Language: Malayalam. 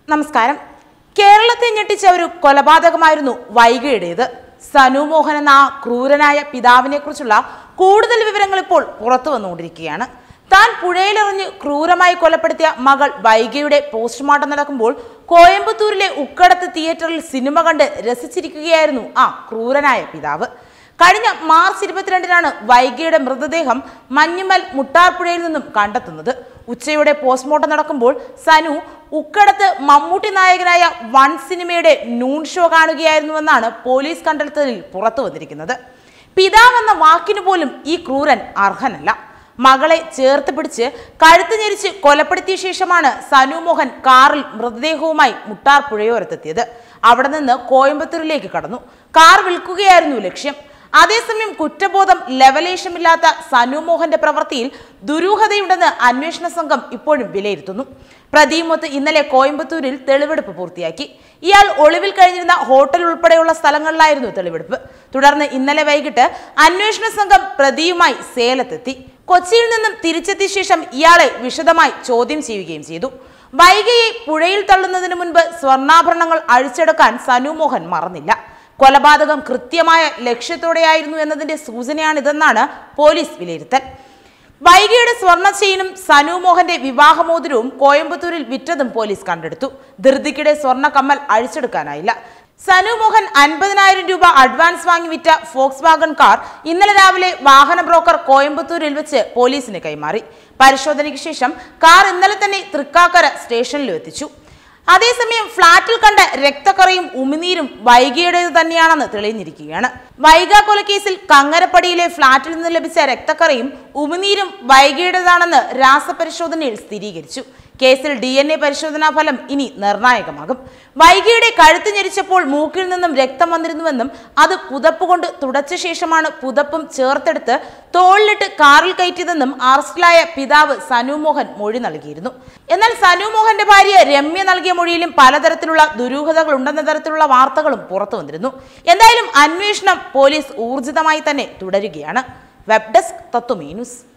നമസ്കാരം കേരളത്തെ ഞെട്ടിച്ച ഒരു കൊലപാതകമായിരുന്നു വൈഗയുടേത് സനു മോഹൻ എന്ന ആ ക്രൂരനായ പിതാവിനെ കുറിച്ചുള്ള കൂടുതൽ വിവരങ്ങൾ ഇപ്പോൾ പുറത്തു വന്നുകൊണ്ടിരിക്കുകയാണ് താൻ പുഴയിലെറിഞ്ഞ് ക്രൂരമായി കൊലപ്പെടുത്തിയ മകൾ വൈഗയുടെ പോസ്റ്റ്മോർട്ടം നടക്കുമ്പോൾ കോയമ്പത്തൂരിലെ ഉക്കടത്ത് തിയേറ്ററിൽ സിനിമ കണ്ട് രസിച്ചിരിക്കുകയായിരുന്നു ആ ക്രൂരനായ പിതാവ് കഴിഞ്ഞ മാർച്ച് ഇരുപത്തിരണ്ടിനാണ് വൈഗയുടെ മൃതദേഹം മഞ്ഞുമൽ മുട്ടാർപ്പുഴയിൽ നിന്നും കണ്ടെത്തുന്നത് ഉച്ചയോടെ പോസ്റ്റ്മോർട്ടം നടക്കുമ്പോൾ സനു ഉക്കടത്ത് മമ്മൂട്ടി നായകനായ വൺ സിനിമയുടെ നൂൺ ഷോ കാണുകയായിരുന്നുവെന്നാണ് പോലീസ് കണ്ടെത്തലിൽ പുറത്തു വന്നിരിക്കുന്നത് പിതാവെന്ന വാക്കിനു പോലും ഈ ക്രൂരൻ അർഹനല്ല മകളെ ചേർത്ത് പിടിച്ച് കഴുത്ത് ഞെരിച്ച് കൊലപ്പെടുത്തിയ ശേഷമാണ് സനു മോഹൻ കാറിൽ മൃതദേഹവുമായി മുട്ടാർ പുഴയോരത്തെത്തിയത് അവിടെ നിന്ന് കോയമ്പത്തൂരിലേക്ക് കടന്നു കാർ വിൽക്കുകയായിരുന്നു ലക്ഷ്യം അതേസമയം കുറ്റബോധം ലവലേശമില്ലാത്ത സനു മോഹന്റെ പ്രവൃത്തിയിൽ ദുരൂഹതയുണ്ടെന്ന് അന്വേഷണ സംഘം ഇപ്പോഴും വിലയിരുത്തുന്നു പ്രതിയുമൊത്ത് ഇന്നലെ കോയമ്പത്തൂരിൽ തെളിവെടുപ്പ് പൂർത്തിയാക്കി ഇയാൾ ഒളിവിൽ കഴിഞ്ഞിരുന്ന ഹോട്ടൽ ഉൾപ്പെടെയുള്ള സ്ഥലങ്ങളിലായിരുന്നു തെളിവെടുപ്പ് തുടർന്ന് ഇന്നലെ വൈകിട്ട് അന്വേഷണ സംഘം പ്രതിയുമായി സേലത്തെത്തി കൊച്ചിയിൽ നിന്നും തിരിച്ചെത്തിയ ശേഷം ഇയാളെ വിശദമായി ചോദ്യം ചെയ്യുകയും ചെയ്തു വൈകിയെ പുഴയിൽ തള്ളുന്നതിന് മുൻപ് സ്വർണ്ണാഭരണങ്ങൾ അഴിച്ചെടുക്കാൻ സനു മോഹൻ മറന്നില്ല കൊലപാതകം കൃത്യമായ ലക്ഷ്യത്തോടെയായിരുന്നു എന്നതിന്റെ സൂചനയാണിതെന്നാണ് പോലീസ് വിലയിരുത്തൽ വൈകിയുടെ സ്വർണ്ണ ചെയിനും സനു മോഹന്റെ വിവാഹമോതിരവും കോയമ്പത്തൂരിൽ വിറ്റതും പോലീസ് കണ്ടെടുത്തു ധൃതിക്കിടെ സ്വർണ്ണ കമ്മൽ അഴിച്ചെടുക്കാനായില്ല സനു മോഹൻ അൻപതിനായിരം രൂപ അഡ്വാൻസ് വാങ്ങി വിറ്റ ഫോക്സ് വാഗൺ കാർ ഇന്നലെ രാവിലെ വാഹന ബ്രോക്കർ കോയമ്പത്തൂരിൽ വെച്ച് പോലീസിന് കൈമാറി പരിശോധനയ്ക്ക് ശേഷം കാർ ഇന്നലെ തന്നെ തൃക്കാക്കര സ്റ്റേഷനിലും എത്തിച്ചു അതേസമയം ഫ്ളാറ്റിൽ കണ്ട രക്തക്കറയും ഉമിനീരും വൈകിയുടേത് തന്നെയാണെന്ന് തെളിഞ്ഞിരിക്കുകയാണ് വൈഗ കൊലക്കേസിൽ കങ്ങരപ്പടിയിലെ ഫ്ളാറ്റിൽ നിന്ന് ലഭിച്ച രക്തക്കറയും ഉമിനീരും വൈകിയുടേതാണെന്ന് രാസപരിശോധനയിൽ സ്ഥിരീകരിച്ചു കേസിൽ ഡി എൻ എ പരിശോധനാ ഫലം ഇനി നിർണായകമാകും വൈകിയുടെ കഴുത്ത് ഞെരിച്ചപ്പോൾ മൂക്കിൽ നിന്നും രക്തം വന്നിരുന്നുവെന്നും അത് പുതപ്പ് കൊണ്ട് തുടച്ച ശേഷമാണ് പുതപ്പും ചേർത്തെടുത്ത് തോളിലിട്ട് കാറിൽ കയറ്റിയതെന്നും അറസ്റ്റിലായ പിതാവ് സനു മോഹൻ മൊഴി നൽകിയിരുന്നു എന്നാൽ സനു മോഹന്റെ ഭാര്യ രമ്യ നൽകിയ മൊഴിയിലും പലതരത്തിലുള്ള ദുരൂഹതകൾ ഉണ്ടെന്ന തരത്തിലുള്ള വാർത്തകളും പുറത്തു വന്നിരുന്നു എന്തായാലും അന്വേഷണം പോലീസ് ഊർജിതമായി തന്നെ തുടരുകയാണ് വെബ് ഡെസ്ക് തത്വമീ ന്യൂസ്